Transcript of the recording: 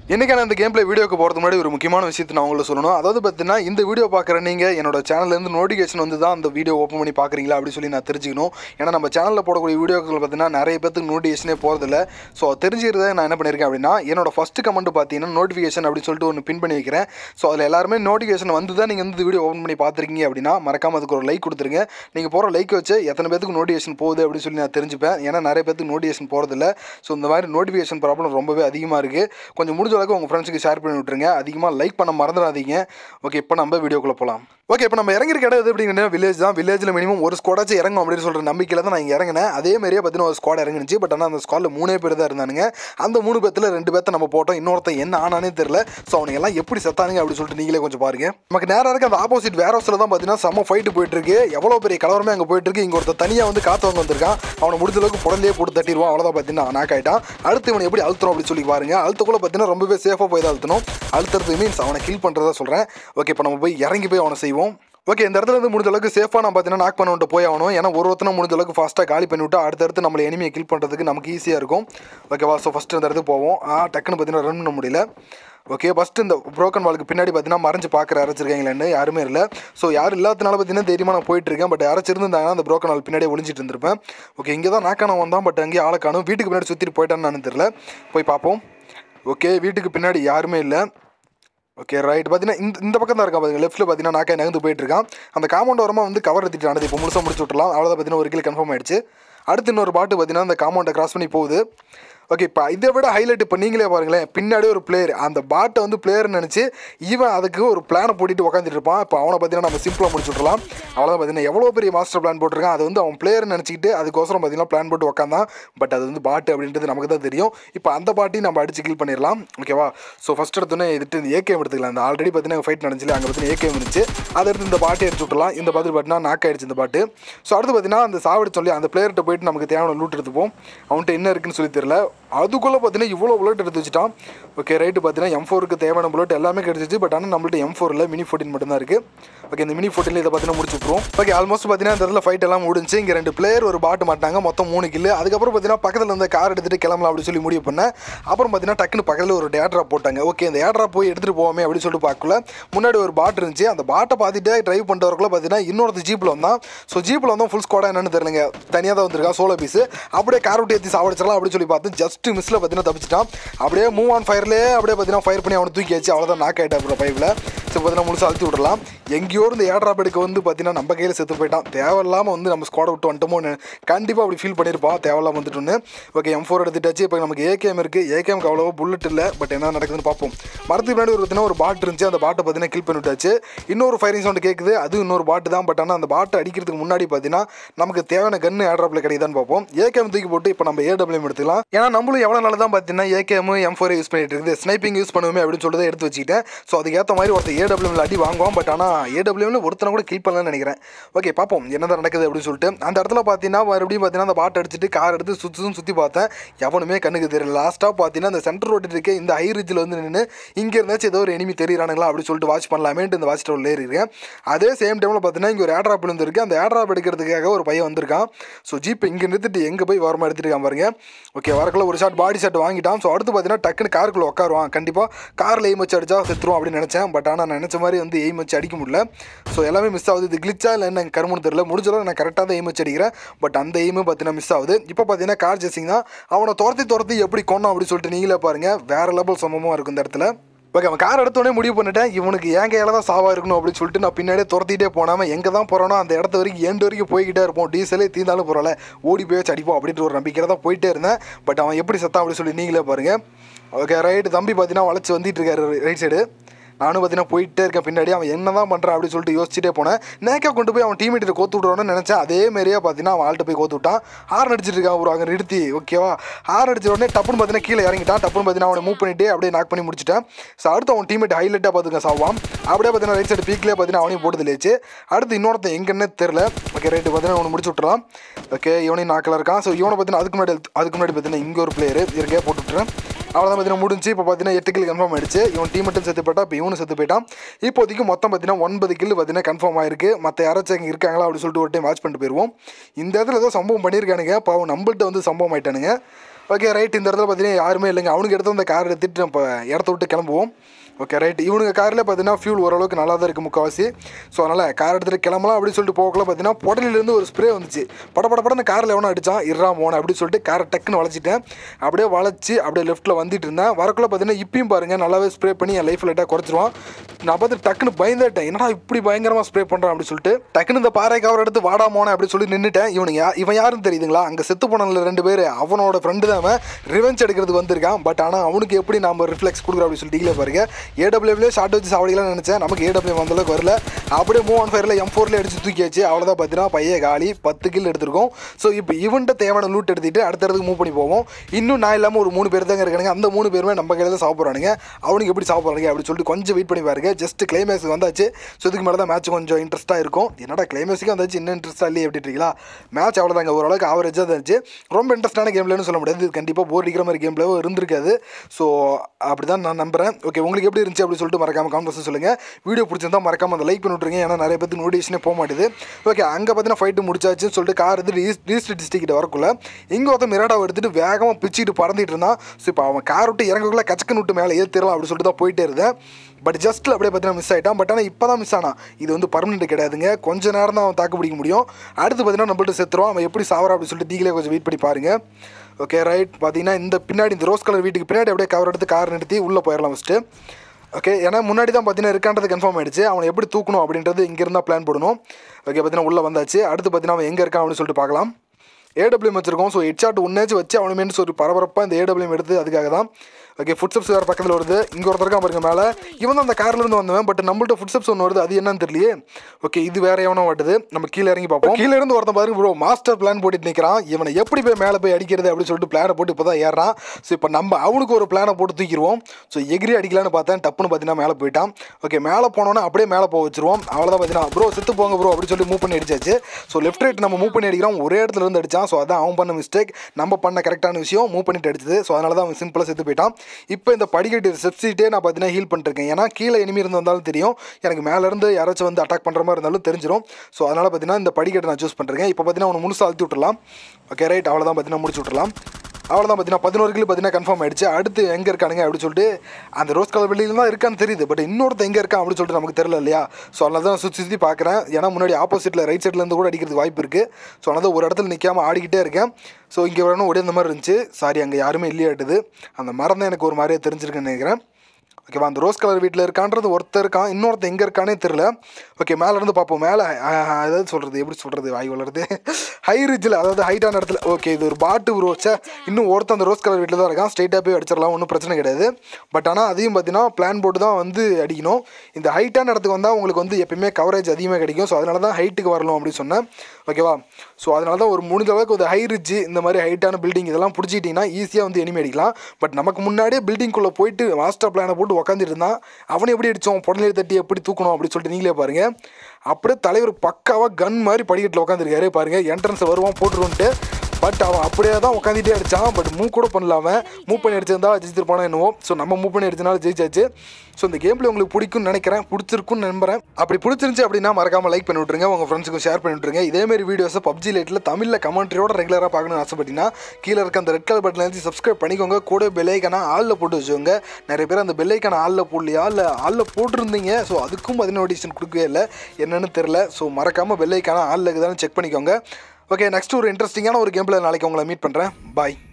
என்னைக்கான இந்த game play வீடியோக்கு போகிறது முன்னாடி ஒரு முக்கியமான விஷயத்தை நான் உங்களுக்கு சொல்லணும் அதாவது பார்த்தீங்கன்னா இந்த வீடியோ பார்க்குற நீங்கள் என்னோட சேனல்லேருந்து நோட்டிஃபிகேஷன் வந்து தான் அந்த வீடியோ ஓப்பன் பண்ணி பார்க்குறீங்களா அப்படி சொல்லி நான் தெரிஞ்சுக்கணும் ஏன்னா நம்ம சேனலில் போடக்கூடிய வீடியோக்கள் பார்த்தீங்கன்னா நிறைய பேருக்கு நோட்டிஃபிகேஷனே போகிறதில்ல ஸோ தெரிஞ்சுக்கிறத நான் என்ன பண்ணியிருக்கேன் அப்படின்னா என்னோட ஃபஸ்ட் கமெண்ட் பார்த்தீங்கன்னா நோட்டிஃபிகேஷன் அப்படின்னு சொல்லிட்டு ஒன்று பின் பண்ணி வைக்கிறேன் ஸோ அதில் எல்லாருமே நோட்டிஃபிகேஷன் வந்து தான் நீங்கள் வந்து இந்த வீடியோ ஓப்பன் பண்ணி பார்த்துருக்கீங்க அப்படின்னா மறக்காம அதுக்கு ஒரு லைக் கொடுத்துருங்க நீங்கள் போகிற லைக் வச்சு எத்தனை பேத்துக்கு நோட்டிஃபிகேஷன் போகுது அப்படின்னு சொல்லி நான் தெரிஞ்சுப்பேன் ஏன்னா நிறைய பேத்துக்கு நோட்டிஃபிகேஷன் போகிறதில்ல ஸோ இந்த மாதிரி நோட்டிஃபிகேஷன் ப்ராப்ளம் ரொம்பவே அதிகமாக இருக்குது கொஞ்சம் முடிஞ்ச அளவுக்கு உங்கள் ஃப்ரெண்ட்ஸுக்கு ஷேர் பண்ணி விட்ருங்க அதிகமாக லைக் பண்ண மறந்துடாதீங்க ஓகே இப்போ நம்ம வீடியோக்குள்ளே போகலாம் ஓகே இப்போ நம்ம இறங்கிருக்க இடம் எது அப்படிங்கன்னா வில்லேஜ் தான் வில்லேஜில் மினிமம் ஒரு ஸ்குவாடாச்சும் இறங்கும் அப்படின்னு சொல்கிற நம்பிக்கையில் தான் நான் இங்கே இறங்கினேன் அதே மாதிரியே பார்த்தீங்கன்னா ஒரு ஸ்குவாட் இறங்குனுச்சு பட் ஆனால் அந்த ஸ்குவாடில் மூணே பேர் தான் இருந்தானுங்க அந்த மூணு பேர்த்தில் ரெண்டு பேர்த்த நம்ம போட்டோம் இன்னொருத்தன் என்ன ஆனானே தெரியல ஸோ அவனுங்க எல்லாம் எப்படி செத்தானுங்க அப்படின்னு சொல்லிட்டு நீங்களே கொஞ்சம் பாருங்க நமக்கு நேரம் இருக்க அந்த ஆப்போசிட் வேர் ஹவுஸில் தான் பார்த்தீங்கன்னா செம்ம ஃபைட்டு போயிட்டு இருக்கு எவ்வளோ பெரிய கலவரமே அங்கே போயிட்டு இருக்கு இங்கே ஒருத்தர் தனியாக வந்து காத்தவங்க வந்திருக்கான் அவனை முடிஞ்ச அளவுக்கு புடலையே போட்டு தட்டிடுவான் அவ்வளோதான் பார்த்தீங்கன்னா நாக் ஆயிட்டான் அடுத்து இவனை எப்படி அழுத்துறோம் அப்படின்னு சொல்லி பாருங்க அழுத்தக்குள்ள பார்த்தீங்கன்னா ரொம்பவே சேஃபாக போய் தான் அழுத்தணும் அழுத்துறது மீன்ஸ் அவனை கில் பண்ணுறதா சொல்கிறேன் ஓகே இப்போ நம்ம போய் இறங்கி போய் அவனை செய்வோம் ஓகே இந்த இடத்துல இருந்து முடிஞ்ச அளவுக்கு சேஃபாக நான் பார்த்தீங்கன்னா நாக் பண்ணிட்டு போய் ஆகணும் ஏன்னா ஒரு ஒருத்தனை முடிஞ்ச அளவுக்கு ஃபாஸ்ட்டாக காலி பண்ணிவிட்டு அடுத்தடுத்து நம்மளை எனிமையை கில் பண்ணுறதுக்கு நமக்கு ஈஸியாக இருக்கும் ஓகேவா ஸோ ஃபஸ்ட்டு இந்த இடத்துக்கு போவோம் ஆ டக்குன்னு பார்த்தீங்கன்னா ரன் பண்ண முடியல ஓகே ஃபஸ்ட்டு இந்த ப்ரோக்கன் வாலுக்கு பின்னாடி பார்த்தீங்கன்னா மறைஞ்சு பார்க்குற அரைச்சிருக்காங்களேன்னு யாருமே இல்லை ஸோ யாரும் இல்லாதனால பார்த்தீங்கன்னா தைரியமாக நான் போயிட்டு இருக்கேன் பட் அரைச்சிருந்தாங்கன்னா அந்த ப்ரோக்கன் வால் பின்னாடி ஒளிஞ்சிட்டு இருந்திருப்பேன் ஓகே இங்கே தான் நாக்கான வந்தான் பட் அங்கேயே ஆளை காணும் வீட்டுக்கு பின்னாடி சுற்றிட்டு போயிட்டான்னு நான் தெரியல போய் பார்ப்போம் ஓகே வீட்டுக்கு பின்னாடி யாருமே இல்லை ஓகே ரைட் பார்த்தீங்கன்னா இந்த இந்த பக்கம் தான் இருக்கா பாருங்க லெஃப்ட்டில் பார்த்தீங்கன்னா நாக்கா நகர்ந்து போயிட்டு இருக்கான் அந்த காம்பவுண்ட் ஓரமாக வந்து கவர் எடுத்துட்டு ஆனது இப்போ முழுசாக முடிச்சு விட்டுலாம் அவ்வளோதான் பார்த்தீங்கன்னா ஒரு கிலோ கன்ஃபார்ம் ஆயிடுச்சு அடுத்து இன்னொரு பாட்டு பார்த்தீங்கன்னா அந்த காம்பவுண்டை கிராஸ் பண்ணி போகுது ஓகே இப்போ இதை விட ஹைலைட் இப்போ நீங்களே பாருங்களேன் பின்னாடி ஒரு பிளேயர் அந்த பாட்டை வந்து பிளேயர்னு நினச்சி இவன் அதுக்கு ஒரு பிளானை போட்டுட்டு உட்காந்துட்டு இருப்பான் இப்போ அவனை பார்த்தீங்கன்னா நம்ம சிம்பிளாக முடிச்சு விட்றலாம் அவ்வளோதான் பார்த்தீங்கன்னா எவ்வளோ பெரிய மாஸ்டர் பிளான் போட்டிருக்கான் அது வந்து அவன் பிளேயர் நினச்சிக்கிட்டு அதுக்கோசரம் பார்த்தீங்கன்னா பிளான் போட்டு உட்காந்தான் பட் அது வந்து பாட்டு அப்படின்றது நமக்கு தான் தெரியும் இப்போ அந்த பாட்டையும் நம்ம அடிச்சு கில் பண்ணிடலாம் ஓகேவா ஸோ ஃபஸ்ட் எடுத்தோன்னே எடுத்து இந்த ஏகேம் எடுத்துக்கலாம் அந்த ஆல்ரெடி பார்த்தீங்கன்னா ஃபைட் நடந்துச்சு அங்கே பார்த்தீங்கன்னா ஏகேம் இருந்துச்சு அதை எடுத்து இந்த பாட்டை எடுத்து விட்டுலாம் இந்த பாட்டு பார்த்தீங்கன்னா நாக் ஆயிடுச்சு இந்த பாட்டு ஸோ அடுத்து பார்த்தீங்கன்னா அந்த சாவடி சொல்லி அந்த பிளேயர்கிட்ட போயிட்டு நமக்கு தேவையான லூட் எடுத்துப்போம் அவன்கிட்ட என்ன இருக்குன்னு சொல்லி தெரியல அதுக்குள்ளே பார்த்தீங்கன்னா இவ்வளோ புல்லட் எடுத்து வச்சுட்டான் ஓகே ரைட்டு பார்த்தீங்கன்னா எம் ஃபோருக்கு தேவையான புல்லட் எல்லாமே கிடச்சிச்சு பட் ஆனால் நம்மள்ட்ட எம் ஃபோர் இல்லை மினி ஃபோர்டின் மட்டும் தான் இருக்குது ஓகே இந்த மினி ஃபோர்டின் இதை பார்த்தீங்கன்னா முடிச்சு விட்ருவோம் ஓகே ஆல்மோஸ்ட் பார்த்தீங்கன்னா இந்த இடத்துல ஃபைட் எல்லாம் முடிஞ்சு இங்கே ரெண்டு பிளேயர் ஒரு பாட்டு மாட்டாங்க மொத்தம் மூணு கில்லு அதுக்கப்புறம் பார்த்தீங்கன்னா பக்கத்தில் இருந்த கார் எடுத்துகிட்டு கிளம்பலாம் அப்படின்னு சொல்லி முடிவு பண்ணேன் அப்புறம் பார்த்தீங்கன்னா டக்குன்னு பக்கத்தில் ஒரு ஏட்ரா போட்டாங்க ஓகே இந்த ஏட்ரா போய் எடுத்துகிட்டு போவோமே அப்படின்னு சொல்லிட்டு பார்க்கல முன்னாடி ஒரு பாட் இருந்துச்சு அந்த பாட்டை பார்த்துட்டு டிரைவ் பண்ணுறவருக்குள்ள பார்த்தீங்கன்னா இன்னொருத்த ஜீப்பில் வந்தான் ஸோ ஜீப்பில் வந்தோம் ஃபுல் ஸ்குவாடாக என்னன்னு தெரியலங்க தனியாக தான் வந்திருக்கா சோலோ பீஸ் அப்படியே கார் விட்டு ஏற்றி சாவடிச்சிடலாம் அப்படின்னு சொல்லி பார்த்து ஜஸ்ட் மிஸ்ஸில் பார்த்தீங்கன்னா தப்பிச்சிட்டான் அப்படியே மூவ் ஆன் ஃபயர்லேயே அப்படியே பார்த்தீங்கன்னா ஃபயர் பண்ணி அவனை தூக்கி வச்சு அவ்வளோதான் நாக் ஆகிட்டா அப்புறம் பைப்பில் ஸோ பார்த்தீங்கன்னா முழுசாக அழுத்தி விடலாம் எங்கேயோ இந்த ஏட்ராப் எடுக்க வந்து பார்த்தீங்கன்னா நம்ம கையில் செத்து போயிட்டான் தேவையில்லாமல் வந்து நம்ம ஸ்குவாட விட்டு வந்துட்டோமோன்னு கண்டிப்பாக அப்படி ஃபீல் பண்ணியிருப்பான் தேவையில்லாம வந்துட்டோன்னு ஓகே எம் ஃபோர் எடுத்துட்டாச்சு இப்போ நமக்கு ஏகேஎம் இருக்குது ஏகேஎம்க்கு அவ்வளோ புல்லட் இல்லை பட் என்ன நடக்குதுன்னு பார்ப்போம் மரத்துக்கு பின்னாடி ஒரு பார்த்தீங்கன்னா ஒரு பாட் இருந்துச்சு அந்த பாட்டை பார்த்தீங்கன்னா கில் பண்ணிவிட்டாச்சு இன்னொரு ஃபயரிங் சவுண்ட் கேட்குது அது இன்னொரு பாட்டு தான் பட் ஆனால் அந்த பாட்டை அடிக்கிறதுக்கு முன்னாடி பார்த்தீங்கன்னா நமக்கு தேவையான கன்று ஏட்ராப்பில் கிடைக்குதான்னு பார்ப்போம் ஏகேஎம் தூக்கி போட்டு இப்போ நம்ம ஏடபிள்யூஎம் எடுத்துக்கலாம் ஏன்னா நம்மளும் எவ்வளோ நாள் தான் பார்த்தீங்கன்னா ஏகேஎம் எம் ஃபோர் யூஸ் பண்ணிட்டு இருக்குது ஸ்னைப்பிங் யூஸ் பண்ணுவோமே அப்படின்னு சொல்லிட்டு எடுத்து வச்சுக்கிட்டேன் ஸோ அதுக்கேற்ற மாதிரி ஒருத்தர் ஏடபிள்யூஎம்ல அடி வாங்குவோம் பட் ஆனால் ஏடபிள்யூஎம்ல ஒருத்தனை கூட கில் பண்ணலன்னு நினைக்கிறேன் ஓகே பார்ப்போம் என்னதான் நடக்குது அப்படின்னு சொல்லிட்டு அந்த இடத்துல பார்த்தீங்கன்னா மறுபடியும் பார்த்தீங்கன்னா அந்த பாட்டு அடிச்சுட்டு கார் எடுத்து சுற்றி சுற்றி சுற்றி பார்த்தேன் எவனுமே கண்ணுக்கு தெரியல லாஸ்ட்டாக பார்த்தீங்கன்னா இந்த சென்டர் ரோட்டு இருக்க இந்த ஹை ரிட்ஜில் வந்து நின்று இங்கே இருந்தாச்சும் ஏதோ ஒரு எனிமி தெரியுறானுங்களா அப்படின்னு சொல்லிட்டு வாட்ச் பண்ணலாமேன்ட்டு இந்த வாட்ச் டவர் ஏறிருக்கேன் அதே சேம் டைமில் பார்த்தீங்கன்னா இங்கே ஒரு ஏட்ராப் இருந்திருக்கு அந்த ஏட்ராப் எடுக்கிறதுக்காக ஒரு பையன் வந்திருக்கான் ஸோ ஜீப் இங்கே நிறுத்திட்டு எங்கே போய் வரமா எடுத்துருக்கான் பாருங்க ஓகே வரக்குள்ள ஒரு ஷாட் பாடி ஷாட் வாங்கிட்டான் ஸோ அடுத்து பார்த்தீங்கன்னா டக்குன்னு காருக்குள்ளே உட்காருவான் கண்டிப்பாக காரில் எய்ம் வச்சு அடிச்சா செத்துருவோம் அப்படின்னு நினச்சேன் பட் ஆனால் நான் நினச்ச மாதிரி வந்து எய்ம் வச்சு அடிக்க முடியல ஸோ எல்லாமே மிஸ் ஆகுது இது கிளிச்சா இல்லை என்ன கருமுன்னு தெரியல முடிஞ்ச அளவு நான் கரெக்டாக தான் எய்ம் வச்சு அடிக்கிறேன் பட் அந்த எய்மும் பார்த்தீங்கன்னா மிஸ் ஆகுது இப்போ பார்த்தீங்கன்னா கார் ஜெஸிங் தான் அவனை துரத்தி துரத்தி எப்படி கொண்டோம் அப்படின்னு சொல்லிட்டு நீங்களே பாருங்கள் வேறு லெவல் சமமாக இருக்கும் இந்த இடத்துல ஓகே அவன் கார் எடுத்தோடனே முடிவு பண்ணிட்டேன் இவனுக்கு என் கையில் தான் சாவா இருக்கணும் அப்படின்னு சொல்லிட்டு நான் பின்னாடியே துரத்திட்டே போனாமல் எங்கே தான் போகிறானோ அந்த இடத்த வரைக்கும் எண்டு வரைக்கும் போய்கிட்டே இருப்போம் டீசலே தீர்ந்தாலும் பரவாயில்ல ஓடி போய் வச்சு அடிப்போம் அப்படின்ற ஒரு நம்பிக்கையில் தான் போயிட்டே இருந்தேன் பட் அவன் எப்படி செத்தான் அப்படின்னு சொல்லி நீங்களே பாருங்கள் ஓகே ரைட்டு தம்பி பார்த்தீங்கன்னா வளைச்சி வந்துட்டு இருக்காரு ரைட் சைடு நானும் பார்த்தீங்கன்னா போயிட்டே இருக்கேன் பின்னாடி அவன் என்ன தான் பண்ணுறான் அப்படின்னு சொல்லிட்டு யோசிச்சுட்டே போனேன் நேக்கா கொண்டு போய் அவன் டீமேட்டை கோத்து விட்றோன்னு நினச்சேன் அதே மாதிரியே பார்த்தீங்கன்னா அவன் ஆள்கிட்ட போய் கோத்து விட்டான் ஹார்ன் அடிச்சிட்டு இருக்கான் ஒரு அங்கே நிறுத்தி ஓகேவா ஹார்ன் அடிச்ச உடனே டப்புன்னு பார்த்தீங்கன்னா கீழே இறங்கிட்டான் டப்புன்னு பார்த்தீங்கன்னா அவனை மூவ் பண்ணிட்டு அப்படியே நாக் பண்ணி முடிச்சிட்டேன் ஸோ அடுத்து அவன் டீமேட் ஹைலைட்டாக பார்த்துக்க சாவான் அப்படியே பார்த்தீங்கன்னா ரைட் சைடு பீக்லேயே பார்த்தீங்கன்னா அவனையும் போட்டு தெளிச்சு அடுத்து இன்னொருத்தன் எங்கன்னே தெரில ஓகே ரைட்டு பார்த்தீங்கன்னா அவனை முடிச்சு விட்டுறான் ஓகே இவனையும் நாக்கில் இருக்கான் ஸோ இவனை பார்த்தீங்கன்னா அதுக்கு முன்னாடி அதுக்கு முன்னாடி பார்த்தீங்கன்னா இங்கே ஒரு பிளேயர் இருக்கே போட்டு விட்டுறேன் அவ்வளோதான் பார்த்தீங்கன்னா முடிஞ்சு இப்போ பார்த்தீங்கன்னா எட்டு கில் கன்ஃபார்ம் ஆயிடுச்சு இவன் டீம் மட்டும் செத்து போயிட்டா இப்போ இவனும் செத்து போயிட்டான் இப்போதைக்கு மொத்தம் பார்த்தீங்கன்னா ஒன்பது கில் பார்த்தீங்கன்னா கன்ஃபார்ம் ஆயிருக்கு மற்ற யாராச்சும் அங்கே இருக்காங்களா அப்படின்னு சொல்லிட்டு ஒரு டைம் வாட்ச் பண்ணிட்டு போயிடுவோம் இந்த இடத்துல ஏதோ சம்பவம் பண்ணியிருக்கானுங்க பாவம் நம்மள்ட்ட வந்து சம்பவம் ஆயிட்டானுங்க ஓகே ரைட் இந்த இடத்துல பார்த்தீங்கன்னா யாருமே இல்லைங்க அவனுக்கு எடுத்து அந்த கார் எடுத்துட்டு நம்ம இடத்த விட்டு கிளம்புவோம் ஓகே ரைட் இவனுங்க காரில் பார்த்தீங்கன்னா ஃபியூல் ஓரளவுக்கு நல்லா தான் இருக்குது முக்கால்வாசி ஸோ அதனால் கார் எடுத்துகிட்டு கிளம்பலாம் அப்படின்னு சொல்லிட்டு போகக்குள்ள பார்த்தீங்கன்னா புடலிலேருந்து ஒரு ஸ்ப்ரே வந்துச்சு பட பட படன்னு காரில் எவனோ அடித்தான் இறா மோன அப்படின்னு சொல்லிட்டு காரை டக்குன்னு வளைச்சிட்டேன் அப்படியே வளைச்சி அப்படியே லெஃப்ட்டில் வந்துட்டு இருந்தேன் வரக்குள்ள பார்த்தீங்கன்னா இப்பயும் பாருங்கள் நல்லாவே ஸ்ப்ரே பண்ணி என் லைஃப் லைட்டாக குறைச்சிருவான் நான் பார்த்து டக்குன்னு பயந்துட்டேன் என்னடா இப்படி பயங்கரமாக ஸ்ப்ரே பண்ணுறான் அப்படின்னு சொல்லிட்டு டக்குன்னு இந்த பாறை கவர் எடுத்து வாடா மோன அப்படின்னு சொல்லி நின்றுட்டேன் இவனுக்கு யா இவன் யாருன்னு தெரியுதுங்களா அங்கே செத்து போனல ரெண்டு பேர் அவனோட ஃப்ரெண்டு தான் அவன் ரிவெஞ்ச் எடுக்கிறதுக்கு வந்திருக்கான் பட் ஆனால் அவனுக்கு எப்படி நம்ம ரிஃப்ளெக்ஸ் கொடுக்குறோம் அப்படின்னு சொல்லி டீலே பாருங்க ஏடபிள்யூலே ஷார்ட் வச்சு சாவடிக்கலாம் நினச்சேன் நமக்கு ஏடபிள்யூ வந்தளவுக்கு வரல அப்படியே மூவ் ஆன் ஃபயரில் எம் ஃபோரில் அடிச்சு தூக்கியாச்சு அவ்வளோதான் பார்த்தீங்கன்னா பைய காலி பத்து கில் எடுத்திருக்கோம் ஸோ இப்போ இவன்ட்ட தேவையான லூட் எடுத்துட்டு அடுத்த இடத்துக்கு மூவ் பண்ணி போவோம் இன்னும் நான் இல்லாமல் ஒரு மூணு பேர் தாங்க இருக்கானுங்க அந்த மூணு பேருமே நம்ம கையில் தான் சாப்பிட்றானுங்க அவனுக்கு எப்படி சாப்பிட்றானுங்க அப்படின்னு சொல்லிட்டு கொஞ்சம் வெயிட் பண்ணி பாருங்க ஜஸ்ட் கிளைமேக்ஸுக்கு வந்தாச்சு ஸோ இதுக்கு மேலே தான் மேட்ச் கொஞ்சம் இன்ட்ரெஸ்ட்டாக இருக்கும் என்னடா கிளைமேக்ஸுக்கு வந்தாச்சு இன்னும் இன்ட்ரெஸ்ட்டாக இல்லையே அப்படின்றீங்களா மேட்ச் அவ்வளோதாங்க ஓரளவுக்கு ஆவரேஜாக தான் இருந்துச்சு ரொம்ப இன்ட்ரெஸ்டான கேம் பிளேன்னு சொல்ல முடியாது இது கண்டிப்பாக போர் அடிக்கிற மாதிரி கேம் பிளேவோ இருந்திருக்காது ஸோ அப்படி தான் நான் நம்புறேன் ஓகே உங்களுக்கு எப்படி இருந்துச்சு அப்படின்னு சொல்லிட்டு மறக்காம கான்வர்ஸ் சொல்லுங்கள் வீடியோ பிடிச்சிருந்தா மறக்காம அந்த லைக் பண்ணி விட்ருங்க ஏன்னா நிறைய பேருக்கு நோட்டிஃபிகேஷனே போக மாட்டேது ஓகே அங்கே பார்த்தீங்கன்னா ஃபைட்டு முடிச்சாச்சுன்னு சொல்லிட்டு கார் வந்து ரீஸ்ட் டிஸ்ட்ரிக்ட் வரக்குள்ள இங்கே ஒருத்தன் மிராடாவை எடுத்துட்டு வேகமாக பிச்சுக்கிட்டு பறந்துட்டு இருந்தான் ஸோ இப்போ அவன் கார் விட்டு இறங்கக்குள்ள கச்சக்கன் விட்டு மேலே ஏற்றிடலாம் அப்படின்னு சொல்லிட்டு தான் போயிட்டே இருந்தேன் பட் ஜஸ்ட்டில் அப்படியே பார்த்தீங்கன்னா மிஸ் ஆகிட்டான் பட் ஆனால் இப்போ தான் மிஸ் ஆனான் இது வந்து பர்மனெண்ட் கிடையாதுங்க கொஞ்ச நேரம் தான் அவன் தாக்கு பிடிக்க முடியும் அடுத்து பார்த்தீங்கன்னா நம்மள்ட்ட செத்துருவான் அவன் எப்படி சாவரா அப்படின்னு சொல்லிட்டு நீங்களே கொஞ்சம் வெயிட் பண்ணி பாருங்க ஓகே ரைட் பார்த்தீங்கன்னா இந்த பின்னாடி இந்த ரோஸ் கலர் வீட்டுக்கு பின்னாடி அப்படியே கவர் எடுத்து கார் நிறுத்தி உள்ளே போயிடலாம் ஃபஸ்ட்டு ஓகே ஏன்னா முன்னாடி தான் பார்த்தீங்கன்னா இருக்கான்றது கன்ஃபார்ம் ஆயிடுச்சு அவனை எப்படி தூக்கணும் அப்படின்றது இங்கே இருந்தால் பிளான் போடணும் ஓகே பார்த்தீங்கன்னா உள்ளே வந்தாச்சு அடுத்து பார்த்தீங்கன்னா அவன் எங்கே இருக்கான் அப்படின்னு சொல்லிட்டு பார்க்கலாம் ஏடபிள்யூஎம் வச்சிருக்கோம் ஸோ ஹெட்ஷாட் ஒன்னாச்சும் வச்சு அவனுமேனு சொல்லி பரபரப்பாக இந்த ஏடபிள்யூஎம் எடுத்து அதுக்காக தான் ஓகே ஃபுட் ஸ்டெப்ஸ் வேறு பக்கத்தில் வருது இங்கே ஒருத்தர் இருக்கான் பாருங்க மேலே இவன் தான் அந்த கார்லேருந்து வந்தவன் பட் நம்மள்ட்ட ஃபுட் ஸ்டெப்ஸ் ஒன்று வருது அது என்னன்னு தெரியலையே ஓகே இது வேற எவனோ வாட்டுது நம்ம கீழே இறங்கி பார்ப்போம் கீழே இருந்து ஒருத்தன் பாருங்க ப்ரோ மாஸ்டர் பிளான் போட்டுட்டு நிற்கிறான் இவனை எப்படி போய் மேலே போய் அடிக்கிறது அப்படின்னு சொல்லிட்டு பிளானை போட்டு இப்போ தான் ஏறான் ஸோ இப்போ நம்ம அவனுக்கு ஒரு பிளானை போட்டு தூக்கிடுவோம் ஸோ எகிரி அடிக்கலான்னு பார்த்தேன் டப்புன்னு பார்த்தீங்கன்னா மேலே போயிட்டான் ஓகே மேலே போனோன்னே அப்படியே மேலே போக வச்சிருவோம் அவ்வளோதான் பார்த்தீங்கன்னா ப்ரோ செத்து போங்க ப்ரோ அப்படின்னு சொல்லி மூவ் பண்ணி அடிச்சாச்சு ஸோ லெஃப்ட் ரைட் நம்ம மூவ் பண்ணி அடிக்கிறோம் ஒரே இடத்துல இருந்து அடிச்சான் ஸோ அதான் அவன் பண்ண மிஸ்டேக் நம்ம பண்ண கரெக்டான விஷயம் மூவ் பண்ணிட்டு அடிச்சது ஸோ அதனால தான் அவன் சிம்பிளாக செத்து போயிட்டான் இப்போ இந்த படிக்கட்டு செப்சிட்டே நான் பார்த்தீங்கன்னா ஹீல் பண்ணிருக்கேன் ஏன்னா கீழே எனிமி இருந்து வந்தாலும் தெரியும் எனக்கு மேலேருந்து யாராச்சும் வந்து அட்டாக் பண்ணுற மாதிரி இருந்தாலும் தெரிஞ்சிடும் ஸோ அதனால் பார்த்தீங்கன்னா இந்த படிக்கட்டை நான் சூஸ் பண்ணுறேன் இப்போ பார்த்தீங்கன்னா அவனை முழுசாக அழுத்தி விட்டுறலாம் ஓகே ரைட் அவ்வளோதான் பார்த்தீங்கன்னா முடிச்சு விட்டுறலாம் அவ்வளோதான் பார்த்தீங்கன்னா பதினோரு கிலோ பார்த்தீங்கன்னா கன்ஃபார்ம் ஆயிடுச்சு அடுத்து எங்கே இருக்கானுங்க அப்படின்னு சொல்லிட்டு அந்த ரோஸ் கலர் வெளியில் தான் இருக்கான்னு தெரியுது பட் இன்னொருத்த எங்கே இருக்கான் அப்படின்னு சொல்லிட்டு நமக்கு தெரியல இல்லையா ஸோ அதனால தான் சுற்றி சுற்றி பார்க்குறேன் ஏன்னா முன்னாடி ஆப்போசிட்டில் ரைட் சைட்லேருந்து கூட அடிக்கிறதுக்கு வாய்ப்பு இருக்குது ஸோ அதனால தான் ஒரு இடத்துல நிற்காம ஆடிக்கிட்டே இருக்கேன் ஸோ இங்கே வரணும் ஒரே இந்த மாதிரி இருந்துச்சு சாரி அங்கே யாருமே இல்லையாட்டுது அந்த மரம் தான் எனக்கு ஒரு மாதிரியே தெரிஞ்சிருக்குன்னு நினைக்கிறேன் ஓகேவா அந்த ரோஸ் கலர் வீட்டில் இருக்கான்றது ஒருத்தர் இருக்கான் இன்னொருத்தன் எங்கே இருக்கானே தெரில ஓகே மேலே இருந்து பார்ப்போம் மேலே அதாவது சொல்கிறது எப்படி சொல்கிறது வாய் வளருது ஹை ரிட்ஜில் அதாவது ஹைட்டான இடத்துல ஓகே இது ஒரு பாட்டு ரோச்சா இன்னும் ஒருத்தன் அந்த ரோஸ் கலர் வீட்டில் தான் இருக்கான் ஸ்ட்ரைட்டாக போய் அடிச்சிடலாம் ஒன்றும் பிரச்சனை கிடையாது பட் ஆனால் அதையும் பார்த்தீங்கன்னா பிளான் போட்டு தான் வந்து அடிக்கணும் இந்த ஹைட்டான இடத்துக்கு வந்தால் உங்களுக்கு வந்து எப்பயுமே கவரேஜ் அதிகமாக கிடைக்கும் ஸோ அதனால தான் ஹைட்டுக்கு வரணும் அப்படின்னு சொன்னேன் ஓகேவா ஸோ அதனால தான் ஒரு முடிஞ்ச அளவுக்கு ஒரு ஹை ரிட்ஜ் இந்த மாதிரி ஹைட்டான பில்டிங் இதெல்லாம் பிடிச்சிட்டிங்கன்னா ஈஸியாக வந்து எனிமே அடிக்கலாம் பட் நமக்கு முன்னாடியே பில்டிங்குள்ளே போயிட்டு மாஸ்டர் பிளானை போட்டு உட்காந்துட்டு இருந்தான் அவனை எப்படி அடித்தோம் புடலையை தட்டி எப்படி தூக்கணும் அப்படின்னு சொல்லிட்டு நீங்களே பாருங்கள் அப்படியே தலைவர் பக்காவாக கன் மாதிரி படிக்கட்டில் உட்காந்துருக்காரு பாருங்கள் என்ட்ரன்ஸ் வருவான் போட்டுருவோன்ட்டு பட் அவன் அப்படியே தான் உட்காந்துட்டே அடித்தான் பட் மூவ் கூட பண்ணல அவன் மூவ் பண்ணி அடிச்சிருந்தா ஜெயிச்சிருப்பானோ என்னவோ ஸோ நம்ம மூவ் பண்ணி அடிச்சனால ஜெயிச்சாச்சு ஸோ இந்த கேம் உங்களுக்கு பிடிக்கும்னு நினைக்கிறேன் பிடிச்சிருக்குன்னு நம்புறேன் அப்படி பிடிச்சிருந்துச்சு அப்படின்னா மறக்காம லைக் பண்ணி விட்ருங்க உங்கள் ஃப்ரெண்ட்ஸுக்கும் ஷேர் பண்ணி விட்ருங்க இதேமாரி வீடியோஸை பப்ஜி லைட்டில் தமிழில் கமெண்ட்ரியோட ரெகுலராக பார்க்கணும்னு ஆசைப்பட்டீங்கன்னா கீழே இருக்க அந்த ரெட் கலர் பட்டன் எழுதி சப்ஸ்கிரைப் பண்ணிக்கோங்க கூட பெல்லைக்கான ஆளில் போட்டு வச்சுக்கோங்க நிறைய பேர் அந்த பெல்லைக்கான ஆளில் போடலையா இல்லை ஆளில் போட்டிருந்தீங்க ஸோ அதுக்கும் பதினோட நோட்டிஃபிகேஷன் கொடுக்கவே இல்லை என்னன்னு தெரில ஸோ மறக்காமல் பெல்லைக்கான ஆளில் இருக்குதான்னு செக் பண்ணிக்கோங்க ஓகே நெக்ஸ்ட் ஒரு இன்ட்ரெஸ்டிங்கான ஒரு கேமில் நாளைக்கு உங்களை மீட் பண்ணுறேன் பாய்